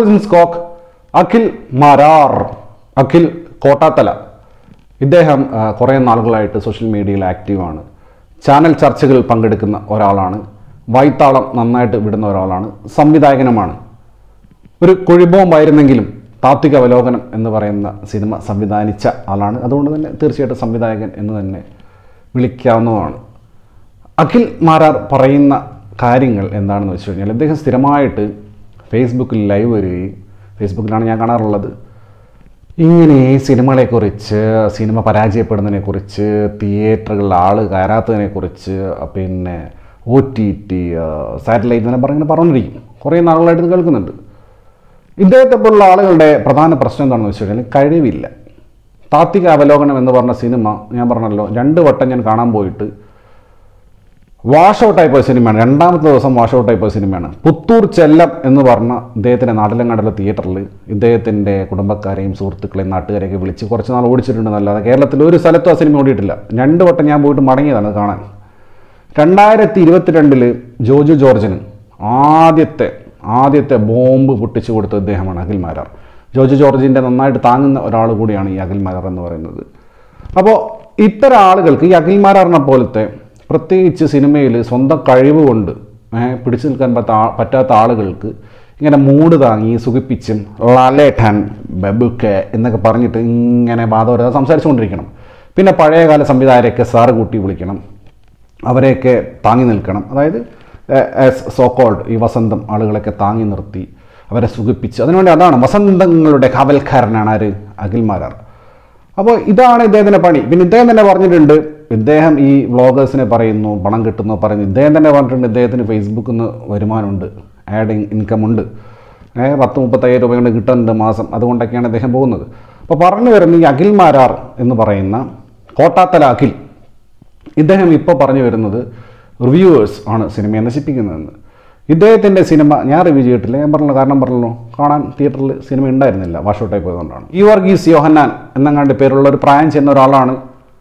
Revolves in സ്കോക്ക് അഖിൽ മാരാർ അഖിൽ കോട്ടാത്തല ഇദ്ദേഹം ആ, കുറേ നാളുകളായിട്ട് സോഷ്യൽ മീഡിയയിൽ ആക്റ്റീവാണ് ചാനൽ ചർച്ചകളിൽ പങ്കെടുക്കുന്ന ഒരാളാണ് വായ്ത്താളം നന്നായിട്ട് വിടുന്ന ഒരാളാണ് സംവിധായകനുമാണ് ഒരു കുഴിബോംബായിരുന്നെങ്കിലും താത്വിക അവലോകനം എന്ന് പറയുന്ന സിനിമ സംവിധാനിച്ച ആളാണ് അതുകൊണ്ട് തന്നെ തീർച്ചയായിട്ടും സംവിധായകൻ എന്ന് തന്നെ വിളിക്കാവുന്നതാണ് അഖിൽ മാരാർ പറയുന്ന കാര്യങ്ങൾ എന്താണെന്ന് വെച്ച് കഴിഞ്ഞാൽ അദ്ദേഹം സ്ഥിരമായിട്ട് ഫേസ്ബുക്കിൽ ലൈവ് വരികയും ഫേസ്ബുക്കിലാണ് ഞാൻ കാണാറുള്ളത് ഇങ്ങനെ സിനിമകളെക്കുറിച്ച് സിനിമ പരാജയപ്പെടുന്നതിനെക്കുറിച്ച് തിയേറ്ററുകളിൽ ആൾ കയറാത്തതിനെക്കുറിച്ച് പിന്നെ ഒ ടി ടി സാറ്റലൈറ്റ് അങ്ങനെ പറഞ്ഞ് പറഞ്ഞിരിക്കും കുറേ നാളുകളായിട്ട് ഇത് കേൾക്കുന്നുണ്ട് ഇദ്ദേഹത്തെ പോലുള്ള ആളുകളുടെ പ്രധാന പ്രശ്നം എന്താണെന്ന് വെച്ച് കഴിഞ്ഞാൽ കഴിവില്ല താത്വിക അവലോകനം എന്ന് പറഞ്ഞ സിനിമ ഞാൻ പറഞ്ഞല്ലോ രണ്ട് വട്ടം ഞാൻ കാണാൻ പോയിട്ട് വാഷ് ഔട്ടായി പോയ സിനിമയാണ് രണ്ടാമത്തെ ദിവസം വാഷ് ഔട്ടായി പോയ സിനിമയാണ് പുത്തൂർ ചെല്ലം എന്ന് പറഞ്ഞ ഇദ്ദേഹത്തിൻ്റെ നാട്ടിലങ്ങാടുള്ള തിയേറ്ററിൽ ഇദ്ദേഹത്തിൻ്റെ കുടുംബക്കാരെയും സുഹൃത്തുക്കളെയും നാട്ടുകാരെയൊക്കെ വിളിച്ച് കുറച്ച് നാൾ ഓടിച്ചിട്ടുണ്ടെന്നല്ലാതെ കേരളത്തിൽ ഒരു സ്ഥലത്തും ആ സിനിമ ഓടിയിട്ടില്ല രണ്ട് വട്ടം ഞാൻ പോയിട്ട് മടങ്ങിയതാണ് അത് കാണാൻ രണ്ടായിരത്തി ഇരുപത്തിരണ്ടില് ജോജു ജോർജിന് ആദ്യത്തെ ആദ്യത്തെ ബോംബ് പൊട്ടിച്ചു കൊടുത്ത ഇദ്ദേഹമാണ് അഖിൽ മാരാർ ജോജു ജോർജിൻ്റെ നന്നായിട്ട് താങ്ങുന്ന ഒരാൾ കൂടിയാണ് ഈ അഖിൽ മാരാർ എന്ന് പറയുന്നത് അപ്പോൾ ഇത്തരം ആളുകൾക്ക് ഈ അഖിൽ മാരാറിനെ പോലത്തെ പ്രത്യേകിച്ച് സിനിമയിൽ സ്വന്തം കഴിവ് കൊണ്ട് ഏഹ്, പിടിച്ചു നിൽക്കാൻ പറ്റാ പറ്റാത്ത ആളുകൾക്ക് ഇങ്ങനെ മൂട് താങ്ങി സുഖിപ്പിച്ചും ലാലേട്ടൻ ബബുക്കെ എന്നൊക്കെ പറഞ്ഞിട്ട് ഇങ്ങനെ വാദവരത സംസാരിച്ചുകൊണ്ടിരിക്കണം പിന്നെ പഴയകാല സംവിധായകരെയൊക്കെ സാറ് കൂട്ടി വിളിക്കണം അവരെയൊക്കെ താങ്ങി നിൽക്കണം അതായത് സോക്കോൾഡ് ഈ വസന്തം ആളുകളൊക്കെ താങ്ങി നിർത്തി അവരെ സുഖിപ്പിച്ച് അതിനുവേണ്ടി അതാണ് വസന്തങ്ങളുടെ കാവൽക്കാരനാണ് ആര് അഖിൽമാരാർ അപ്പോൾ ഇതാണ് ഇദ്ദേഹത്തിൻ്റെ പണി പിന്നെ ഇദ്ദേഹം തന്നെ പറഞ്ഞിട്ടുണ്ട് ഇദ്ദേഹം ഈ വ്ളോഗേഴ്സിനെ പറയുന്നു പണം കിട്ടുന്നു പറയുന്നു ഇദ്ദേഹം തന്നെ പറഞ്ഞിട്ടുണ്ട് ഇദ്ദേഹത്തിന് ഫേസ്ബുക്കിൽ നിന്ന് വരുമാനമുണ്ട് ആഡ് ഇൻകം ഉണ്ട് ഏ, പത്ത് മുപ്പത്തയ്യായിരം രൂപ കൊണ്ട് കിട്ടുന്നുണ്ട് മാസം അതുകൊണ്ടൊക്കെയാണ് ഇദ്ദേഹം പോകുന്നത് അപ്പോൾ പറഞ്ഞു വരുന്ന ഈ അഖിൽ മാരാർ എന്ന് പറയുന്ന കോട്ടാത്തല അഖിൽ ഇദ്ദേഹം ഇപ്പോൾ പറഞ്ഞു വരുന്നത് റിവ്യൂവേഴ്സ് ആണ് സിനിമയെ നശിപ്പിക്കുന്നതെന്ന് ഇദ്ദേഹത്തിൻ്റെ സിനിമ ഞാൻ റിവ്യൂ ചെയ്തിട്ടില്ല ഞാൻ പറഞ്ഞല്ലോ കാരണം പറഞ്ഞല്ലോ കാണാൻ തിയേറ്ററിൽ സിനിമ ഉണ്ടായിരുന്നില്ല വാഷ് ഔട്ടായി പോയതുകൊണ്ടാണ് ഈ വർഗീസ് യോഹന്നാൻ എന്നങ്ങാണ്ട് പേരുള്ള ഒരു പ്രായം ചെയ്യുന്ന ഒരാളാണ്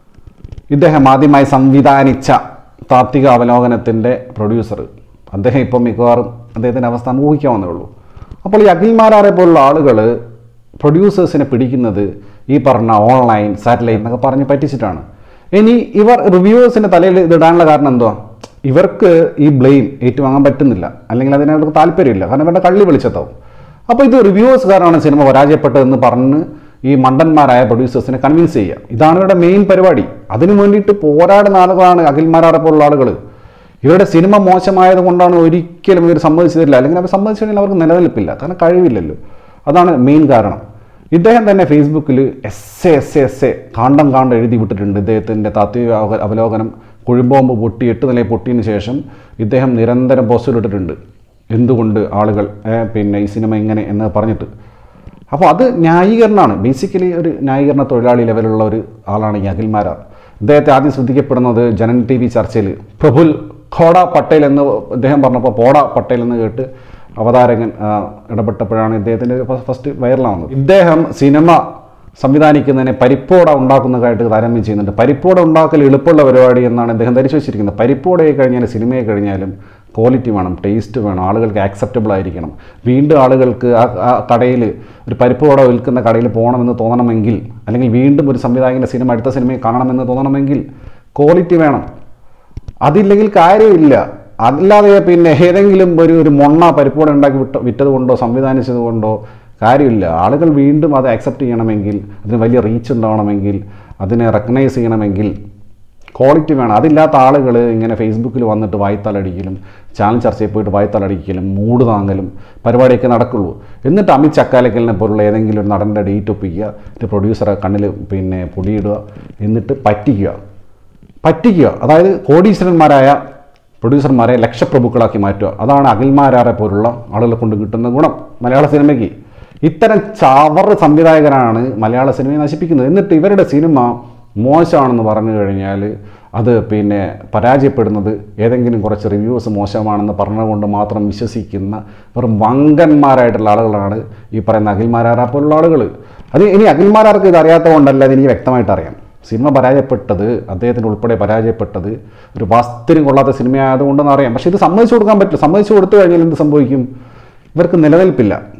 ഇദ്ദേഹം ആദ്യമായി സംവിധാനിച്ച താത്വിക അവലോകനത്തിൻ്റെ പ്രൊഡ്യൂസർ അദ്ദേഹം ഇപ്പം മിക്കവാറും അദ്ദേഹത്തിൻ്റെ അവസ്ഥ ഊഹിക്കാവുന്നേ ഉള്ളൂ അപ്പോൾ ഈ അഖിൽമാരാറെ പോലുള്ള ആളുകൾ പ്രൊഡ്യൂസേഴ്സിനെ പിടിക്കുന്നത് ഈ പറഞ്ഞ ഓൺലൈൻ സാറ്റലൈറ്റ് എന്നൊക്കെ പറഞ്ഞ് പറ്റിച്ചിട്ടാണ് ഇനി ഇവർ റിവ്യൂവേഴ്സിൻ്റെ തലയിൽ ഇതിടാനുള്ള കാരണം എന്തുവാ ഇവർക്ക് ഈ ബ്ലെയിം ഏറ്റുവാങ്ങാൻ പറ്റുന്നില്ല അല്ലെങ്കിൽ അതിനവർക്ക് താല്പര്യമില്ല കാരണം ഇവരുടെ കള്ളി വെളിച്ചത്താവും അപ്പോൾ ഇത് റിവ്യൂവേഴ്സുകാരാണ് സിനിമ പരാജയപ്പെട്ടതെന്ന് പറഞ്ഞ് ഈ മണ്ടന്മാരായ പ്രൊഡ്യൂസേഴ്സിനെ കൺവിൻസ് ചെയ്യുക ഇതാണ് ഇവരുടെ മെയിൻ പരിപാടി അതിനു വേണ്ടിയിട്ട് പോരാടുന്ന ആളുകളാണ് അഖിൽമാരാറെ പോലുള്ള ആളുകൾ ഇവരുടെ സിനിമ മോശമായത് കൊണ്ടാണ് ഒരിക്കലും ഇവർ സമ്മതിച്ചതില്ല അല്ലെങ്കിൽ അവർ സമ്മതിച്ചു കഴിഞ്ഞാൽ അവർക്ക് നിലനിൽപ്പില്ല കാരണം കഴിവില്ലല്ലോ അതാണ് മെയിൻ കാരണം ഇദ്ദേഹം തന്നെ ഫേസ്ബുക്കിൽ S A S A S A കാണ്ടം കാണ്ടം എഴുതി വിട്ടിട്ടുണ്ട് ഇദ്ദേഹത്തിൻ്റെ താത്വിക അവ- അവലോകനം കുഴിബോംബ് പൊട്ടി എട്ട് നിലയിൽ പൊട്ടിയതിന് ശേഷം ഇദ്ദേഹം നിരന്തരം പോസ്റ്റർ ഇട്ടിട്ടുണ്ട് എന്തുകൊണ്ട് ആളുകൾ ഏ, പിന്നെ ഈ സിനിമ ഇങ്ങനെ എന്ന് പറഞ്ഞിട്ട് അപ്പോൾ അത് ന്യായീകരണമാണ് ബേസിക്കലി ഒരു ന്യായീകരണ തൊഴിലാളി ലെവലുള്ള ഒരു ആളാണ് ഈ അഖിൽമാരാർ ഇദ്ദേഹത്തെ ആദ്യം ശ്രദ്ധിക്കപ്പെടുന്നത് ജനൻ ടി വി ചർച്ചയിൽ പ്രഫുൽ ഖോഡ പട്ടേൽ എന്ന് ഇദ്ദേഹം പറഞ്ഞപ്പോൾ പോഡ പട്ടേൽ എന്ന് കേട്ട് അവതാരകൻ ആ, ഇടപെട്ടപ്പോഴാണ് ഇദ്ദേഹത്തിൻ്റെ ഫസ്റ്റ് വൈറലാവുന്നത് ഇദ്ദേഹം സിനിമ സംവിധാനിക്കുന്നതിനെ പരിപ്പോട ഉണ്ടാക്കുന്നതായിട്ട് താരതമ്യം ചെയ്യുന്നുണ്ട് പരിപ്പോട ഉണ്ടാക്കൽ എളുപ്പമുള്ള പരിപാടി എന്നാണ് ഇദ്ദേഹം ധരിച്ചു വെച്ചിരിക്കുന്നത് പരിപ്പോടയെ കഴിഞ്ഞാൽ സിനിമയെ കഴിഞ്ഞാലും ക്വാളിറ്റി വേണം ടേസ്റ്റ് വേണം ആളുകൾക്ക് ആക്സെപ്റ്റബിൾ ആയിരിക്കണം വീണ്ടും ആളുകൾക്ക് ആ ആ കടയിൽ ഒരു പരിപ്പോട വിൽക്കുന്ന കടയിൽ പോകണമെന്ന് തോന്നണമെങ്കിൽ അല്ലെങ്കിൽ വീണ്ടും ഒരു സംവിധായകൻ്റെ സിനിമ അടുത്ത സിനിമയിൽ കാണണമെന്ന് തോന്നണമെങ്കിൽ ക്വാളിറ്റി വേണം അതില്ലെങ്കിൽ കാര്യമില്ല അല്ലാതെ പിന്നെ ഏതെങ്കിലും ഒരു ഒരു മൊണ്ണ പരിപ്പോടെ ഉണ്ടാക്കി വിട്ട വിറ്റത് കൊണ്ടോ സംവിധാനിച്ചത് കൊണ്ടോ കാര്യമില്ല ആളുകൾ വീണ്ടും അത് അക്സെപ്റ്റ് ചെയ്യണമെങ്കിൽ അതിന് വലിയ റീച്ച് ഉണ്ടാവണമെങ്കിൽ അതിനെ റെക്കഗ്നൈസ് ചെയ്യണമെങ്കിൽ ക്വാളിറ്റി വേണം അതില്ലാത്ത ആളുകൾ ഇങ്ങനെ ഫേസ്ബുക്കിൽ വന്നിട്ട് വായ്ത്താലടിക്കലും ചാനൽ ചർച്ചയിൽ പോയിട്ട് വായ്ത്താലടിക്കലും മൂട് താങ്ങലും പരിപാടിയൊക്കെ നടക്കുള്ളൂ എന്നിട്ട് അമിത് ചക്കാലക്കലിനെ പോലുള്ള ഏതെങ്കിലും ഒരു നടൻ്റെ ഡേറ്റ് ഒപ്പിക്കുക ഒരു പ്രൊഡ്യൂസറെ കണ്ണിൽ പിന്നെ പൊടിയിടുക എന്നിട്ട് പറ്റിക്കുക പറ്റിക്കുക അതായത് കോടീശ്വരന്മാരായ പ്രൊഡ്യൂസർമാരെ ലക്ഷപ്രഭുക്കളാക്കി മാറ്റുക അതാണ് അഖിൽമാരാറെ പോലുള്ള ആളുകളെ കൊണ്ട് കിട്ടുന്ന ഗുണം മലയാള സിനിമയ്ക്ക് ഇത്തരം ചവർ സംവിധായകരാണ് മലയാള സിനിമയെ നശിപ്പിക്കുന്നത് എന്നിട്ട് ഇവരുടെ സിനിമ മോശമാണെന്ന് പറഞ്ഞു കഴിഞ്ഞാൽ അത് പിന്നെ പരാജയപ്പെടുന്നത് ഏതെങ്കിലും കുറച്ച് റിവ്യൂസ് മോശമാണെന്ന് പറഞ്ഞുകൊണ്ട് മാത്രം വിശ്വസിക്കുന്ന വെറും വങ്കന്മാരായിട്ടുള്ള ആളുകളാണ് ഈ പറയുന്ന അഖിൽമാരാറെ പോലുള്ള ആളുകൾ അത് ഇനി അഖിൽമാരാർക്ക് ഇത് അറിയാത്തത് കൊണ്ടല്ല അത് എനിക്ക് വ്യക്തമായിട്ട് അറിയാം സിനിമ പരാജയപ്പെട്ടത് അദ്ദേഹത്തിന് ഉൾപ്പെടെ പരാജയപ്പെട്ടത് ഒരു വാസ്തര്യം കൊള്ളാത്ത സിനിമയായതുകൊണ്ടെന്ന് അറിയാം പക്ഷേ ഇത് സമ്മതിച്ചു കൊടുക്കാൻ പറ്റില്ല സമ്മതിച്ചു കൊടുത്തു കഴിഞ്ഞാൽ എന്ത് സംഭവിക്കും ഇവർക്ക് നിലനിൽപ്പില്ല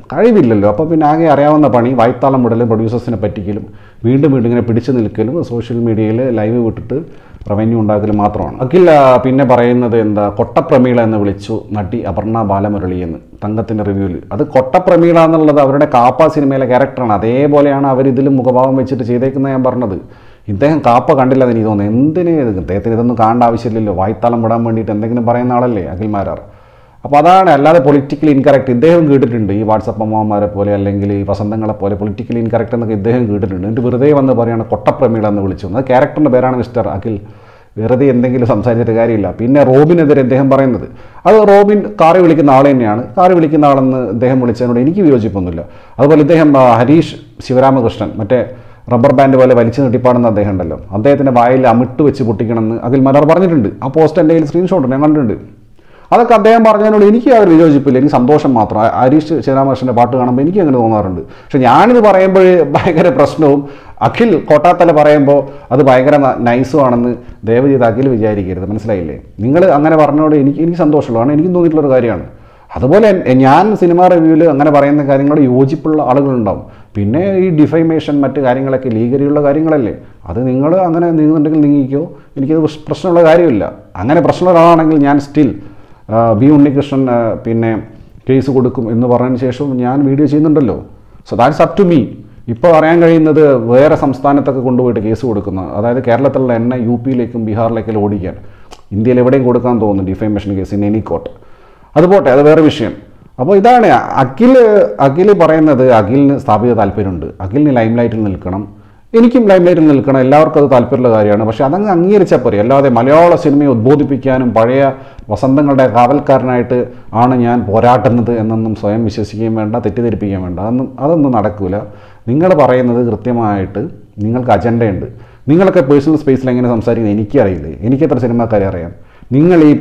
കഴിവില്ലല്ലോ അപ്പോൾ പിന്നെ ആകെ അറിയാവുന്ന പണി വായ്ത്താളം വിടലും പ്രൊഡ്യൂസേഴ്സിനെ പറ്റിക്കലും വീണ്ടും വീണ്ടും ഇങ്ങനെ പിടിച്ചു നിൽക്കലും സോഷ്യൽ മീഡിയയിൽ ലൈവ് വിട്ടിട്ട് റവന്യൂ ഉണ്ടാക്കലും മാത്രമാണ് അഖിൽ ആ, പിന്നെ പറയുന്നത് എന്താ കൊട്ടപ്രമീള എന്ന് വിളിച്ചു നടി അപർണ ബാലമുരളി എന്ന് തങ്കത്തിൻ്റെ റിവ്യൂവിൽ അത് കൊട്ടപ്രമീള എന്നുള്ളത് അവരുടെ കാപ്പ സിനിമയിലെ ക്യാരക്ടറാണ് അതേപോലെയാണ് അവർ ഇതിൽ മുഖഭാവം വെച്ചിട്ട് ചെയ്തേക്കുന്നത് ഞാൻ പറഞ്ഞത് ഇദ്ദേഹം കാപ്പ കണ്ടില്ല എന്ന് എനിക്ക് തോന്നുന്നു എന്തിന് ഇത്? ഇദ്ദേഹത്തിന് ഇതൊന്നും കാണേണ്ട ആവശ്യമില്ലല്ലോ വായ്ത്താളം വിടാൻ വേണ്ടിയിട്ട് എന്തെങ്കിലും പറയുന്ന ആളല്ലേ അഖിൽ മാരാർ അപ്പോൾ അതാണ് അല്ലാതെ പൊളിറ്റിക്കലി ഇൻകറക്റ്റ് ഇദ്ദേഹം കേട്ടിട്ടുണ്ട് ഈ വാട്സപ്പ് അമ്മമാരെ പോലെ അല്ലെങ്കിൽ ഈ വസന്തങ്ങളെ പോലെ പൊളിറ്റിക്കലി ഇൻകറക്റ്റ് എന്നൊക്കെ ഇദ്ദേഹം കേട്ടിട്ടുണ്ട് എന്നിട്ട് വെറുതെ വന്ന് പറയാണ് കൊട്ടപ്രമീള എന്ന് വിളിച്ചു അത് ക്യാരക്ടറിൻ്റെ പേരാണ് മിസ്റ്റർ അഖിൽ വെറുതെ എന്തെങ്കിലും സംസാരിച്ചിട്ട് കാര്യമില്ല പിന്നെ റോബിനെതിരെ അദ്ദേഹം പറയുന്നത് അത് റോബിൻ കാറി വിളിക്കുന്ന ആൾ തന്നെയാണ് കാറി വിളിക്കുന്ന ആളെന്ന് അദ്ദേഹം വിളിച്ചതിനോട് എനിക്ക് വിയോജിപ്പൊന്നുമില്ല അതുപോലെ ഇദ്ദേഹം ആ, ഹരീഷ് ശിവരാമകൃഷ്ണൻ മറ്റേ റബ്ബർ ബാൻഡ് പോലെ വലിച്ചു നീട്ടിപ്പാടുന്ന അദ്ദേഹം ഉണ്ടല്ലോ അദ്ദേഹത്തിൻ്റെ വായിൽ അമിട്ട് വെച്ച് പൊട്ടിക്കണമെന്ന് അഖിൽ മലർ പറഞ്ഞിട്ടുണ്ട് ആ പോസ്റ്റ് എൻ്റെ കയ്യിൽ സ്ക്രീൻഷോട്ട് ഞാൻ കണ്ടിട്ടുണ്ട് അതൊക്കെ അദ്ദേഹം പറഞ്ഞതിനോട് എനിക്ക് ആ ഒരു വിയോജിപ്പില്ല എനിക്ക് സന്തോഷം മാത്രം ആ- ഹരീഷ് ശിവരാമകൃഷ്ണൻ്റെ പാട്ട് കാണുമ്പോൾ എനിക്ക് അങ്ങനെ തോന്നാറുണ്ട് പക്ഷെ ഞാനിത് പറയുമ്പോൾ ഭയങ്കര പ്രശ്നവും അഖിൽ കോട്ടാത്തല പറയുമ്പോൾ അത് ഭയങ്കര ന- നൈസും ആണെന്ന് ദയവ് ചെയ്ത് അഖിൽ വിചാരിക്കരുത് മനസ്സിലായില്ലേ നിങ്ങൾ അങ്ങനെ പറഞ്ഞോട് എനിക്ക് എനിക്ക് സന്തോഷമുള്ളൂ കാരണം എനിക്കും തോന്നിയിട്ടുള്ളൊരു കാര്യമാണ് അതുപോലെ എൻ- ഞാൻ സിനിമ റിവ്യൂവിൽ അങ്ങനെ പറയുന്ന കാര്യങ്ങളോട് യോജിപ്പുള്ള ആളുകളുണ്ടാവും പിന്നെ ഈ ഡിഫൈമേഷൻ മറ്റ് കാര്യങ്ങളൊക്കെ ലീഗലിയുള്ള കാര്യങ്ങളല്ലേ അത് നിങ്ങൾ അങ്ങനെ നീങ്ങുന്നുണ്ടെങ്കിൽ നീങ്ങിക്കോ എനിക്കത് പ്രശ്- പ്രശ്നമുള്ള കാര്യമില്ല അങ്ങനെ പ്രശ്നമുള്ള ഒരാളാണെങ്കിൽ ഞാൻ സ്റ്റിൽ ബി ഉണ്ണികൃഷ്ണൻ ആ, പിന്നെ കേസ് കൊടുക്കും എന്ന് പറഞ്ഞതിന് ശേഷം ഞാൻ വീഡിയോ ചെയ്യുന്നുണ്ടല്ലോ so that's up to me ഇപ്പോൾ അറിയാൻ കഴിയുന്നത് വേറെ സംസ്ഥാനത്തൊക്കെ കൊണ്ടുപോയിട്ട് കേസ് കൊടുക്കുന്ന അതായത് കേരളത്തിലുള്ള എണ്ണ യു പിയിലേക്കും ബീഹാറിലേക്കും ഓടിക്കാൻ ഇന്ത്യയിൽ എവിടെയും കൊടുക്കാൻ തോന്നുന്നു defamation case in any court അത് പോട്ടെ അത് വേറെ വിഷയം അപ്പോൾ ഇതാണ് അഖിൽ അഖിൽ പറയുന്നത് അഖിലിന് സ്ഥാപിത താല്പര്യമുണ്ട് അഖിലിന് ലൈം ലൈറ്റിൽ നിൽക്കണം എനിക്കും ലൈം ലൈറ്റിൽ നിൽക്കണം എല്ലാവർക്കും അത് താല്പര്യമുള്ള കാര്യമാണ് പക്ഷേ അതങ്ങ് അംഗീകരിച്ചാൽ പോരെ അല്ലാതെ മലയാള സിനിമയെ ഉദ്ബോധിപ്പിക്കാനും പഴയ വസന്തങ്ങളുടെ കാവൽക്കാരനായിട്ട് ആണ് ഞാൻ പോരാട്ടുന്നത് എന്നൊന്നും സ്വയം വിശ്വസിക്കുകയും വേണ്ട തെറ്റിദ്ധരിപ്പിക്കുകയും വേണ്ട അതൊന്നും അതൊന്നും നടക്കില്ല നിങ്ങൾ പറയുന്നത് കൃത്യമായിട്ട് നിങ്ങൾക്ക് അജണ്ടയുണ്ട് നിങ്ങളൊക്കെ പേഴ്സണൽ സ്പേസിൽ എങ്ങനെ സംസാരിക്കുന്നത് എനിക്കറിയില്ലേ എനിക്കെത്ര സിനിമാക്കാരെ അറിയാം നിങ്ങൾ ഈ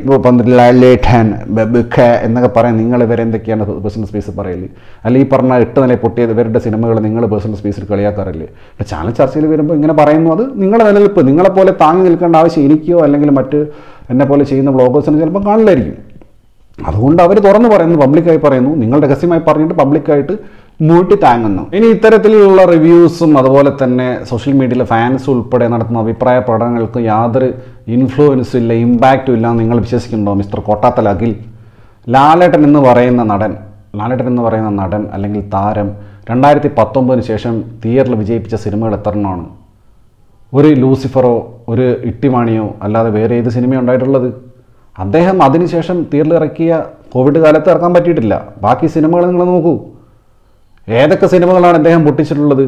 ലേഖൻ ബബുഖ എന്നൊക്കെ പറയാൻ നിങ്ങൾ ഇവരെ എന്തൊക്കെയാണ് പേഴ്സണൽ സ്പേസ് പറയല് അല്ല ഈ പറഞ്ഞ എട്ട് നില പൊട്ടിയത് ഇവരുടെ സിനിമകൾ നിങ്ങൾ പേഴ്സണൽ സ്പേസിൽ കളിയാക്കാറില്ലേ പക്ഷേ ചാനൽ ചർച്ചയിൽ വരുമ്പോൾ ഇങ്ങനെ പറയുന്നു അത് നിങ്ങളുടെ നിലനിൽപ്പ് നിങ്ങളെപ്പോലെ താങ്ങി നിൽക്കേണ്ട ആവശ്യം എനിക്കോ അല്ലെങ്കിൽ മറ്റ് എന്നെ പോലെ ചെയ്യുന്ന ബ്ലോഗേഴ്സിന് ചിലപ്പോൾ കാണില്ലായിരിക്കും അതുകൊണ്ട് അവർ തുറന്നു പറയുന്നു പബ്ലിക്കായി പറയുന്നു നിങ്ങൾ രഹസ്യമായി പറഞ്ഞിട്ട് പബ്ലിക്കായിട്ട് മൂട്ടി താങ്ങുന്നു ഇനി ഇത്തരത്തിലുള്ള റിവ്യൂസും അതുപോലെ തന്നെ സോഷ്യൽ മീഡിയയിലെ ഫാൻസ് ഉൾപ്പെടെ നടത്തുന്ന അഭിപ്രായ പ്രകടനങ്ങൾക്ക് യാതൊരു ഇൻഫ്ലുവൻസും ഇല്ല ഇമ്പാക്റ്റും ഇല്ല എന്ന് നിങ്ങൾ വിശ്വസിക്കുന്നുണ്ടോ മിസ്റ്റർ കോട്ടാത്തൽ അഖിൽ ലാലേട്ടൻ എന്ന് പറയുന്ന നടൻ ലാലേട്ടൻ എന്ന് പറയുന്ന നടൻ അല്ലെങ്കിൽ താരം രണ്ടായിരത്തി പത്തൊമ്പതിന് ശേഷം തിയേറ്ററിൽ വിജയിപ്പിച്ച സിനിമകൾ എത്ര എണ്ണമാണ് ഒരു ലൂസിഫറോ ഒരു ഇട്ടിമാണിയോ അല്ലാതെ വേറെ ഏത് സിനിമയോ ഉണ്ടായിട്ടുള്ളത് അദ്ദേഹം അതിനുശേഷം തിയേറ്ററിൽ ഇറക്കിയ കോവിഡ് കാലത്ത് ഇറക്കാൻ പറ്റിയിട്ടില്ല ബാക്കി സിനിമകൾ നിങ്ങൾ നോക്കൂ ഏതൊക്കെ സിനിമകളാണ് അദ്ദേഹം പൊട്ടിച്ചിട്ടുള്ളത്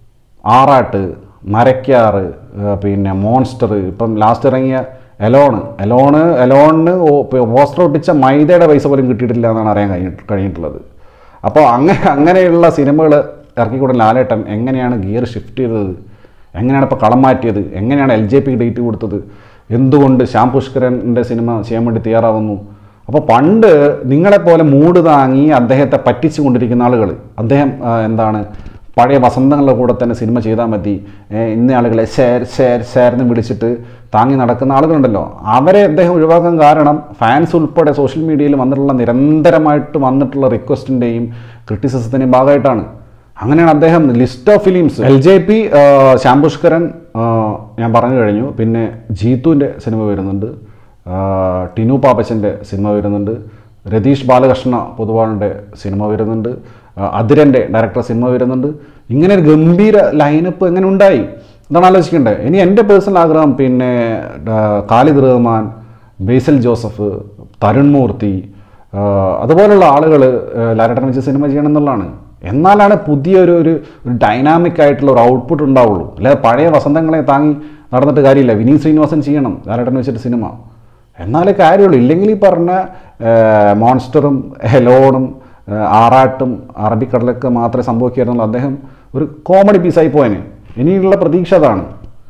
ആറാട്ട് മരക്കാറ് ഏർ പിന്നെ മോൺസ്റ്റർ ഇപ്പം ലാസ്റ്റ് ഇറങ്ങിയ എലോണ് എലോണ് എലോണിന് പോസ്റ്റർ ഒട്ടിച്ച മൈദയുടെ പൈസ പോലും കിട്ടിയിട്ടില്ല എന്നാണ് അറിയാൻ കഴിഞ്ഞിട്ട് കഴിഞ്ഞിട്ടുള്ളത് അപ്പോൾ അങ്ങനെ അങ്ങനെയുള്ള സിനിമകൾ ഇറക്കിക്കൂടെ ലാലേട്ടൻ എങ്ങനെയാണ് ഗിയർ ഷിഫ്റ്റ് ചെയ്തത് എങ്ങനെയാണ് ഇപ്പോൾ കളം മാറ്റിയത് എങ്ങനെയാണ് എൽ ജെ പി ഡേറ്റ് കൊടുത്തത് എന്തുകൊണ്ട് ശ്യാം പുഷ്കരൻ്റെ സിനിമ ചെയ്യാൻ വേണ്ടി തയ്യാറാവുന്നു അപ്പോൾ പണ്ട് നിങ്ങളെപ്പോലെ മൂട് താങ്ങി അദ്ദേഹത്തെ പറ്റിച്ചു കൊണ്ടിരിക്കുന്ന ആളുകൾ അദ്ദേഹം ആ, എന്താണ് പഴയ വസന്തങ്ങളുടെ കൂടെ തന്നെ സിനിമ ചെയ്താൽ മതി ഏ, ഇന്ന ആളുകളെ ഷെയർ ഷെയർ ഷെയർ എന്ന് വിളിച്ചിട്ട് താങ്ങി നടക്കുന്ന ആളുകളുണ്ടല്ലോ അവരെ അദ്ദേഹം ഒഴിവാക്കാൻ കാരണം ഫാൻസ് ഉൾപ്പെടെ സോഷ്യൽ മീഡിയയിൽ വന്നിട്ടുള്ള നിരന്തരമായിട്ട് വന്നിട്ടുള്ള റിക്വസ്റ്റിൻ്റെയും ക്രിറ്റിസിസത്തിൻ്റെയും ഭാഗമായിട്ടാണ് അങ്ങനെയാണ് അദ്ദേഹം list of films L J P Shyam Pushkaran ആ, ഞാൻ പറഞ്ഞു കഴിഞ്ഞു പിന്നെ ജീത്തുവിൻ്റെ സിനിമ വരുന്നുണ്ട് ആ, ടിനു പാപ്പച്ചൻ്റെ സിനിമ വരുന്നുണ്ട് രതീഷ് ബാലകൃഷ്ണ പൊതുവാളിൻ്റെ സിനിമ വരുന്നുണ്ട് ആ, അതിരൻ്റെ ഡയറക്ടർ സിനിമ വരുന്നുണ്ട് ഇങ്ങനെ ഒരു ഗംഭീര ലൈനപ്പ് എങ്ങനെ ഉണ്ടായി ഇതാണ് ആലോചിക്കേണ്ടത് ഇനി എൻ്റെ പേഴ്സണൽ ആഗ്രഹം പിന്നെ ആ, ഖാലിദ് റഹ്മാൻ ബേസൽ ജോസഫ് തരുൺ മൂർത്തി ആ, അതുപോലുള്ള ആളുകൾ ലാലേട്ടൻ വെച്ച് സിനിമ ചെയ്യണം എന്നുള്ളതാണ് എന്നാലാണ് പുതിയൊരു ഒരു ഒരു ഡൈനാമിക് ആയിട്ടുള്ള ഒരു ഔട്ട്പുട്ട് ഉണ്ടാവുള്ളൂ അല്ലാതെ പഴയ വസന്തങ്ങളെ താങ്ങി നടന്നിട്ട് കാര്യമില്ല വിനീത് ശ്രീനിവാസൻ ചെയ്യണം ലാലേട്ടൻ വെച്ചിട്ട് സിനിമ എന്നാലേ കാര്യമുള്ളൂ ഇല്ലെങ്കിൽ ഈ പറഞ്ഞ ആ, മോൺസ്റ്ററും ഹെലോണും ആ, ആറാട്ടും അറബിക്കടലൊക്കെ മാത്രമേ സംഭവിക്കായിരുന്നുള്ളൂ അദ്ദേഹം ഒരു കോമഡി പീസായി പോയന് ഇനിയുള്ള പ്രതീക്ഷ അതാണ്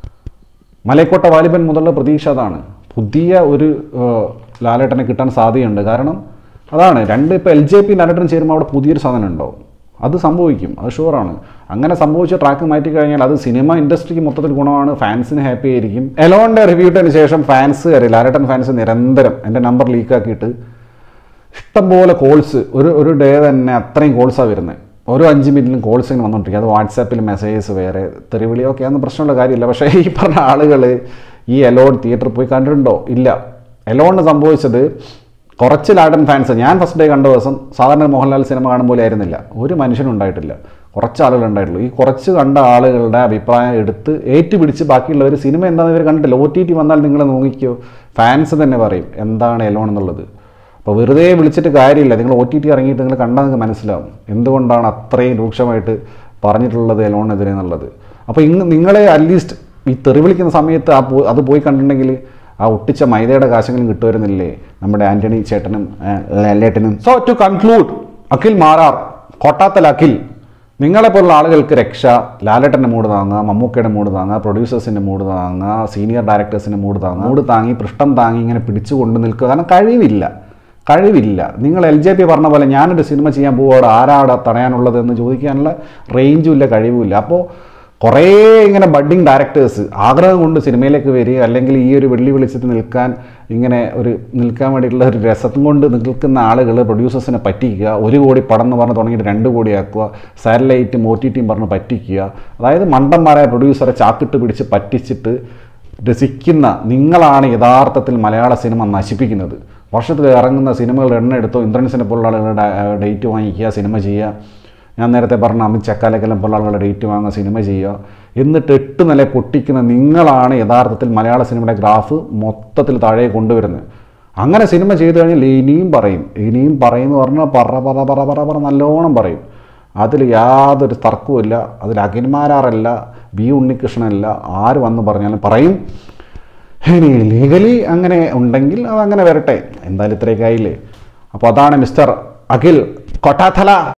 മലയക്കോട്ട വാലിബൻ മുതലുള്ള പ്രതീക്ഷ അതാണ് പുതിയ ഒരു ഏഹ്, ലാലേട്ടനെ കിട്ടാൻ സാധ്യതയുണ്ട് കാരണം അതാണ് രണ്ട് ഇപ്പോൾ എൽ ജെ പി ലാലേട്ടൻ ചേരുമ്പോൾ അവിടെ പുതിയൊരു സാധനം ഉണ്ടാവും അത് സംഭവിക്കും അത് ഷുവറാണ് അങ്ങനെ സംഭവിച്ച ട്രാക്ക് മാറ്റി കഴിഞ്ഞാൽ അത് സിനിമ ഇൻഡസ്ട്രിക്ക് മൊത്തത്തിൽ ഗുണമാണ് ഫാൻസിന് ഹാപ്പി ആയിരിക്കും എലോണിൻ്റെ റിവ്യൂട്ടിന് ശേഷം ഫാൻസ് ലാലേട്ടൻ ഫാൻസ് നിരന്തരം എൻ്റെ നമ്പർ ലീക്കാക്കിയിട്ട് ഇഷ്ടംപോലെ കോൾസ് ഒരു ഒരു ഡേ തന്നെ അത്രയും കോൾസാണ് വരുന്നത് ഓരോ അഞ്ച് മിനിറ്റിലും കോൾസ് ഇങ്ങനെ വന്നുകൊണ്ടിരിക്കും അത് വാട്സാപ്പിൽ മെസ്സേജസ് വേറെ തെറിവിളിയൊക്കെ അതൊന്നും പ്രശ്നമുള്ള കാര്യമില്ല പക്ഷേ ഈ പറഞ്ഞ ആളുകൾ ഈ എലോൺ തിയേറ്ററിൽ പോയി കണ്ടിട്ടുണ്ടോ ഇല്ല എലോണിന് സംഭവിച്ചത് കുറച്ച് ലാഡൻ ഫാൻസ് ഞാൻ ഫസ്റ്റ് ഡേ കണ്ട ദിവസം സാധാരണ മോഹൻലാൽ സിനിമ കാണും പോലെ ആയിരുന്നില്ല ഒരു മനുഷ്യനും ഉണ്ടായിട്ടില്ല കുറച്ച് ആളുകൾ ഉണ്ടായിട്ടുള്ളൂ ഈ കുറച്ച് കണ്ട ആളുകളുടെ അഭിപ്രായം എടുത്ത് ഏറ്റുപിടിച്ച് ബാക്കിയുള്ളവർ സിനിമ എന്താണെന്ന് ഇവർ കണ്ടില്ല ഒ ടി ടി വന്നാൽ നിങ്ങൾ നോക്കിക്കോ ഫാൻസ് തന്നെ പറയും എന്താണ് എലോൺ എന്നുള്ളത് അപ്പോൾ വെറുതെ വിളിച്ചിട്ട് കാര്യമില്ല നിങ്ങൾ ഒ ടി ടി ഇറങ്ങിയിട്ട് നിങ്ങൾ കണ്ടാൽ നിങ്ങൾക്ക് മനസ്സിലാവും എന്തുകൊണ്ടാണ് അത്രയും രൂക്ഷമായിട്ട് പറഞ്ഞിട്ടുള്ളത് എലോണിനെതിരെ എന്നുള്ളത് അപ്പോൾ ഇന്ന് നിങ്ങളെ അറ്റ്ലീസ്റ്റ് ഈ തെറി വിളിക്കുന്ന സമയത്ത് ആ പോ അത് പോയി കണ്ടിട്ടുണ്ടെങ്കിൽ ആ ഒട്ടിച്ച മൈദയുടെ കാശെങ്കിലും കിട്ടുമായിരുന്നില്ലേ നമ്മുടെ ആന്റണി ചേട്ടനും ലേട്ടനും so to conclude Akhil Marar Kottathal Akhil നിങ്ങളെപ്പോലുള്ള ആളുകൾക്ക് രക്ഷ ലാലേട്ടൻ്റെ മൂഡ് താങ്ങുക മമ്മൂക്കയുടെ മൂഡ് താങ്ങുക പ്രൊഡ്യൂസേഴ്സിൻ്റെ മൂഡ് താങ്ങുക സീനിയർ ഡയറക്ടേഴ്സിൻ്റെ മൂഡ് താങ്ങുക മൂഡ് താങ്ങി പൃഷ്ഠം താങ്ങി ഇങ്ങനെ പിടിച്ചു കൊണ്ട് നിൽക്കുക കാരണം കഴിവില്ല കഴിവില്ല നിങ്ങൾ എൽ ജെ പി പറഞ്ഞ പോലെ ഞാനൊരു സിനിമ ചെയ്യാൻ പോവാടെ ആരാടെ തടയാനുള്ളത് എന്ന് ചോദിക്കാനുള്ള റേഞ്ചും ഇല്ല കഴിവുമില്ല അപ്പോൾ കുറേ ഇങ്ങനെ ബഡ്ഡിങ് ഡയറക്ടേഴ്സ് ആഗ്രഹം കൊണ്ട് സിനിമയിലേക്ക് വരിക അല്ലെങ്കിൽ ഈ ഒരു വെള്ളി വെളിച്ചത്തിൽ നിൽക്കാൻ ഇങ്ങനെ ഒരു നിൽക്കാൻ വേണ്ടിയിട്ടുള്ള ഒരു രസം കൊണ്ട് നിൽക്കുന്ന ആളുകൾ പ്രൊഡ്യൂസേഴ്സിനെ പറ്റിക്കുക ഒരു കോടി പടം എന്ന് പറഞ്ഞ് തുടങ്ങിയിട്ട് രണ്ട് കോടിയാക്കുക സാറ്റലൈറ്റും ഒ ടി ടിയും പറഞ്ഞ് പറ്റിക്കുക അതായത് മണ്ടന്മാരായ പ്രൊഡ്യൂസറെ ചാക്കിട്ട് പിടിച്ച് പറ്റിച്ചിട്ട് രസിക്കുന്ന നിങ്ങളാണ് യഥാർത്ഥത്തിൽ മലയാള സിനിമ നശിപ്പിക്കുന്നത് വർഷത്തിൽ ഇറങ്ങുന്ന സിനിമകളുടെ എണ്ണം എടുത്തോ ഇന്ദ്രൻസിനെ പോലുള്ള ആളുകളുടെ ഡേറ്റ് വാങ്ങിക്കുക സിനിമ ചെയ്യുക ഞാൻ നേരത്തെ പറഞ്ഞ അമിത് ചക്കാലക്കെല്ലാം പോലുള്ള ആളുകളുടെ ഡേറ്റ് വാങ്ങുക സിനിമ ചെയ്യുക എന്നിട്ട് എട്ട് നില പൊട്ടിക്കുന്ന നിങ്ങളാണ് യഥാർത്ഥത്തിൽ മലയാള സിനിമയുടെ ഗ്രാഫ് മൊത്തത്തിൽ താഴെ കൊണ്ടുവരുന്നത് അങ്ങനെ സിനിമ ചെയ്തു കഴിഞ്ഞാൽ ഇനിയും പറയും ഇനിയും പറയുമെന്ന് പറഞ്ഞാൽ പറ പറ പറ പറ പറ നല്ലോണം പറയും അതിൽ യാതൊരു തർക്കവുമില്ല അതിൽ അഖിൽമാരാറല്ല ബി ഉണ്ണികൃഷ്ണനല്ല ആര് വന്ന് പറഞ്ഞാലും പറയും ഇനി ലീഗലി അങ്ങനെ ഉണ്ടെങ്കിൽ അതങ്ങനെ വരട്ടെ എന്തായാലും ഇത്രയൊക്കെ ആയില്ലേ അപ്പോൾ അതാണ് മിസ്റ്റർ അഖിൽ കൊട്ടാത്തല